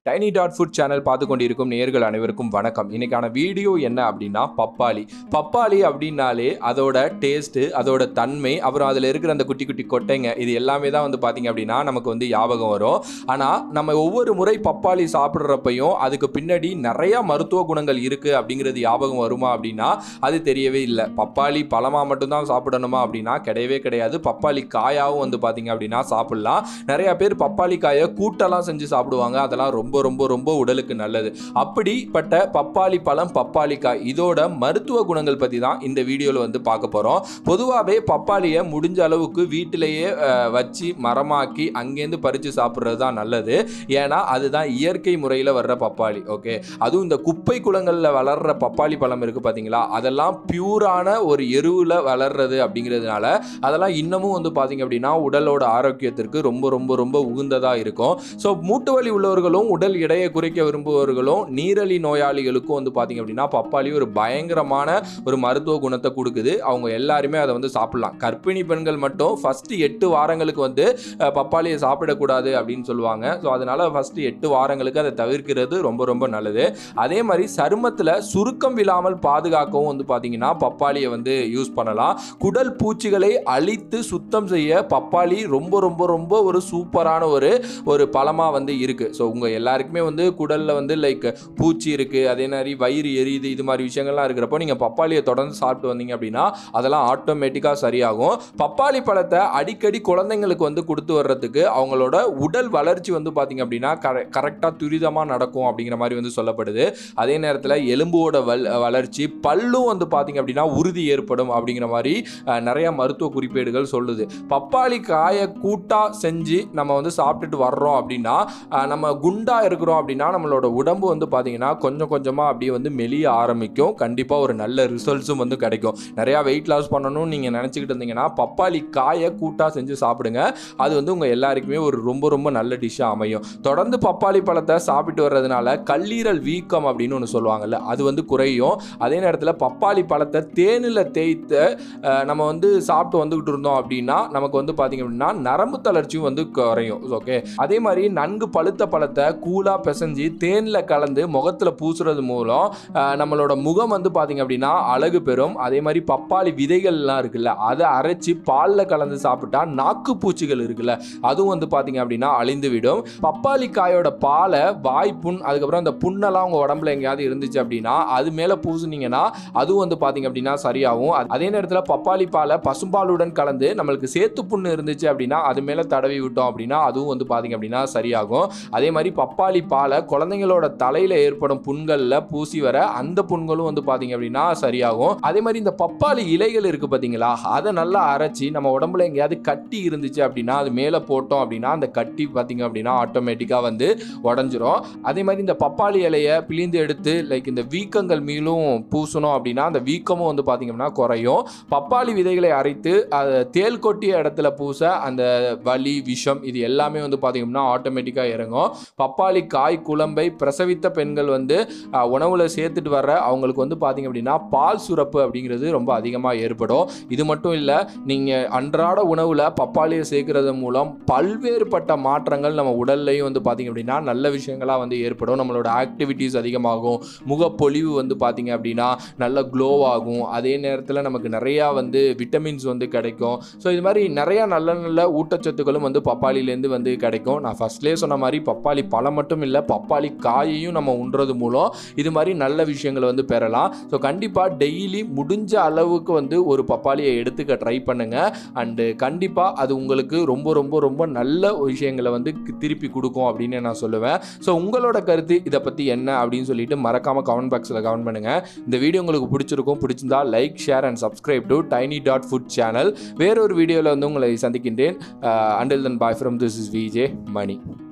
tiny dot food channel பார்த்து கொண்டிருக்கும் நேர்கள் அனைவருக்கும் வணக்கம் இன்னைக்கான வீடியோ என்ன அப்படின்னா பப்பாளி பப்பாளி அப்படின்னாலே அதோட டேஸ்ட்டு அதோட தன்மை அப்புறம் அதில் இருக்கிற அந்த குட்டி குட்டி கொட்டைங்க இது எல்லாமே தான் வந்து பார்த்தீங்க அப்படின்னா நமக்கு வந்து ஞாபகம் வரும் ஆனால் நம்ம ஒவ்வொரு முறை பப்பாளி சாப்பிட்றப்பையும் அதுக்கு பின்னாடி நிறைய மருத்துவ குணங்கள் இருக்குது அப்படிங்கிறது ஞாபகம் வருமா அப்படின்னா அது தெரியவே இல்லை பப்பாளி பழமாக மட்டும்தான் சாப்பிடணுமா அப்படின்னா கிடையவே கிடையாது பப்பாளி காயாவும் வந்து பார்த்தீங்க அப்படின்னா சாப்பிடலாம் நிறைய பேர் பப்பாளி காயை கூட்டெல்லாம் செஞ்சு சாப்பிடுவாங்க அதெல்லாம் ரொம்ப ரொம்ப ரொம்ப உடலுக்கு நல்லது அப்படிப்பட்ட பப்பாளி பழம் பப்பாளி காய் இதோட மருத்துவ குணங்கள் பற்றி தான் இந்த வீடியோவில் வந்து பார்க்க போகிறோம் பொதுவாகவே பப்பாளியை முடிஞ்ச அளவுக்கு வீட்டிலேயே அஹ், வச்சு மரமாக்கி அங்கேருந்து பறித்து சாப்பிட்றது தான் நல்லது ஏன்னா அதுதான் இயற்கை முறையில் வர்ற பப்பாளி ஓகே அதுவும் இந்த குப்பை குளங்களில் வளர்ற பப்பாளி பழம் இருக்குது பார்த்தீங்களா அதெல்லாம் பியூரான ஒரு எருவில் வளர்றது அப்படிங்கிறதுனால அதெல்லாம் இன்னமும் வந்து பார்த்தீங்க அப்படின்னா உடலோட ஆரோக்கியத்திற்கு ரொம்ப ரொம்ப ரொம்ப உகந்ததாக இருக்கும் ஸோ மூட்டு வலி உள்ளவர்களும் உடல் எடையை குறைக்க விரும்புபவர்களும் நீரழி நோயாளிகளுக்கும் வந்து பார்த்தீங்க அப்படின்னா பப்பாளி ஒரு பயங்கரமான ஒரு மருத்துவ குணத்தை கொடுக்குது அவங்க எல்லாருமே அதை வந்து சாப்பிடலாம் கர்ப்பிணி பெண்கள் மட்டும் ஃபஸ்ட்டு எட்டு வாரங்களுக்கு வந்து அஹ், பப்பாளியை சாப்பிடக்கூடாது அப்படின்னு சொல்லுவாங்க ஸோ அதனால ஃபஸ்ட்டு எட்டு வாரங்களுக்கு அதை தவிர்க்கிறது ரொம்ப ரொம்ப நல்லது அதே மாதிரி சருமத்தில் சுருக்கம் விழாமல் பாதுகாக்கவும் வந்து பார்த்தீங்கன்னா பப்பாளியை வந்து யூஸ் பண்ணலாம் குடல் பூச்சிகளை அழித்து சுத்தம் செய்ய பப்பாளி ரொம்ப ரொம்ப ரொம்ப ஒரு சூப்பரான ஒரு ஒரு பழமாக வந்து இருக்குது ஸோ உங்கள் எல்லாருக்குமே வந்து குடலில் வந்து லைக் பூச்சி இருக்குது அதே மாதிரி வயிறு எரியுது இது மாதிரி விஷயங்கள்லாம் இருக்கிறப்போ நீங்கள் பப்பாளியை தொடர்ந்து சாப்பிட்டு வந்தீங்க அப்படின்னா அதெல்லாம் ஆட்டோமேட்டிக்காக சரியாகும் பப்பாளி பழத்தை அடிக்கடி குழந்தைங்களுக்கு வந்து கொடுத்து வர்றதுக்கு அவங்களோட உடல் வளர்ச்சி வந்து பார்த்தீங்க அப்படின்னா கரெ கரெக்டாக துரிதமாக நடக்கும் அப்படிங்கிற மாதிரி வந்து சொல்லப்படுது அதே நேரத்தில் எலும்போட வல் வளர்ச்சி பல்லும் வந்து பார்த்தீங்க அப்படின்னா உறுதி ஏற்படும் அப்படிங்கிற மாதிரி அஹ், நிறைய மருத்துவ குறிப்பேடுகள் சொல்லுது பப்பாளி காயை கூட்டா செஞ்சு நம்ம வந்து சாப்பிட்டுட்டு வர்றோம் அப்படின்னா அஹ், நம்ம குண்டா இருக்கிறோம் அப்படின்னா நம்மளோட உடம்பு வந்து பார்த்தீங்கன்னா கொஞ்சம் கொஞ்சமாக அப்படியே வந்து மெலிய ஆரம்பிக்கும் கண்டிப்பாக ஒரு நல்ல ரிசல்ட்ஸும் வந்து கிடைக்கும் நிறையா வெயிட் லாஸ் பண்ணணும்னு நீங்கள் நினச்சிக்கிட்டு இருந்தீங்கன்னா பப்பாளி காயை கூட்டா செஞ்சு சாப்பிடுங்க அது வந்து உங்கள் எல்லாருக்குமே ஒரு ரொம்ப ரொம்ப நல்ல டிஷ்ஷாக அமையும் தொடர்ந்து பப்பாளி பழத்தை சாப்பிட்டு வர்றதுனால கல்லீரல் வீக்கம் அப்படின்னு ஒன்று சொல்லுவாங்கல்ல அது வந்து குறையும் அதே நேரத்தில் பப்பாளி பழத்தை தேனில் தேய்த்து அஹ், நம்ம வந்து சாப்பிட்டு வந்துக்கிட்டு இருந்தோம் அப்படின்னா நமக்கு வந்து பார்த்திங்க அப்படின்னா நரம்பு தளர்ச்சியும் வந்து குறையும் ஓகே அதே மாதிரி நன்கு பழுத்த பழத்தை கூலாக பிசைஞ்சு தேனில் கலந்து முகத்தில் பூசுறது மூலம் அஹ், நம்மளோட முகம் வந்து பார்த்திங்க அப்படின்னா அழகு பெறும் அதே மாதிரி பப்பாளி விதைகள்லாம் இருக்குல்ல அதை அரைச்சி பாலில் கலந்து சாப்பிட்டா நாக்கு பூச்சிகள் இருக்குல்ல அதுவும் வந்து பார்த்திங்க அப்படின்னா அழிந்து விடும் பப்பாளி காயோட பாலை வாய்ப்புண் அதுக்கப்புறம் அந்த புண்ணெல்லாம் உங்கள் உடம்புல எங்கேயாவது இருந்துச்சு அப்படின்னா அது மேலே பூசுனீங்கன்னா அதுவும் வந்து பார்த்திங்க அப்படின்னா சரியாகும் அ- அதே நேரத்தில் பப்பாளி பாலை பசும்பாலுடன் கலந்து நம்மளுக்கு சேத்து புண்ணு இருந்துச்சு அப்படின்னா அது மேலே தடவி விட்டோம் அப்படின்னா அதுவும் வந்து பார்த்திங்க அப்படின்னா சரியாகும் அதே மாதிரி பப்பாளி பாலை குழந்தைங்களோட தலையில் ஏற்படும் புண்களில் பூசி வர அந்த புண்களும் வந்து பார்த்திங்க அப்படின்னா சரியாகும் அதே மாதிரி இந்த பப்பாளி இலைகள் இருக்குது பார்த்தீங்களா அதை நல்லா அரைச்சி நம்ம உடம்புல எங்கேயாவது கட்டி இருந்துச்சு அப்படின்னா அது மேலே போட்டோம் அப்படின்னா அந்த கட்டி பார்த்திங்க அப்படின்னா ஆட்டோமேட்டிக்காக வந்து உடஞ்சிரும் அதே மாதிரி இந்த பப்பாளி இலையை பிழிந்து எடுத்து லைக் இந்த வீக்கங்கள் மீளும் பூசணும் அப்படின்னா அந்த வீக்கமும் வந்து பார்த்திங்கன்னா குறையும் பப்பாளி விதைகளை அரைத்து அதை தேல் கொட்டிய இடத்துல பூச அந்த வலி விஷம் இது எல்லாமே வந்து பார்த்திங்கன்னா ஆட்டோமேட்டிக்காக இறங்கும் பப்பாளி காய் குழம்பை பிரசவித்த பெண்கள் வந்து அஹ், உணவுல சேர்த்துட்டு வர்ற அவங்களுக்கு வந்து பார்த்திங்க அப்படின்னா பால் சுரப்பு அப்படிங்கிறது ரொம்ப அதிகமாக ஏற்படும் இது மட்டும் இல்லை நீங்கள் அன்றாட உணவில் பப்பாளியை சேர்க்கறது மூலம் பல்வேறுபட்ட மாற்றங்கள் நம்ம உடல்லையும் வந்து பார்த்திங்க அப்படின்னா நல்ல விஷயங்களாக வந்து ஏற்படும் நம்மளோட ஆக்டிவிட்டீஸ் அதிகமாகும் முகப்பொலிவு வந்து பார்த்திங்க அப்படின்னா நல்ல க்ளோ ஆகும் அதே நேரத்தில் நமக்கு நிறையா வந்து விட்டமின்ஸ் வந்து கிடைக்கும் ஸோ இது மாதிரி நிறையா நல்ல நல்ல ஊட்டச்சத்துக்களும் வந்து பப்பாளிலேருந்து வந்து கிடைக்கும் நான் ஃபர்ஸ்ட்லேயே சொன்ன மாதிரி பப்பாளி பழம் மட்டும் இல்லை பப்பாளி காயையும் நம்ம உண்றது மூலம் இது மாதிரி நல்ல விஷயங்களை வந்து பெறலாம் ஸோ கண்டிப்பாக டெய்லி முடிஞ்ச அளவுக்கு வந்து ஒரு பப்பாளியை எடுத்துக்க ட்ரை பண்ணுங்க அண்டு கண்டிப்பாக அது உங்களுக்கு ரொம்ப ரொம்ப ரொம்ப நல்ல விஷயங்களை வந்து கு- திருப்பி கொடுக்கும் அப்படின்னு நான் சொல்லுவேன் ஸோ உங்களோட கருத்து இதை பற்றி என்ன அப்படின்னு சொல்லிட்டு மறக்காமல் கமெண்ட் பாக்ஸில் கமெண்ட் பண்ணுங்கள் இந்த வீடியோ உங்களுக்கு பிடிச்சிருக்கும் பிடிச்சிருந்தா like share and subscribe to tiny dot food channel வேறொரு வீடியோவில் வந்து உங்களை சந்திக்கின்றேன் until then bye from this is VJ money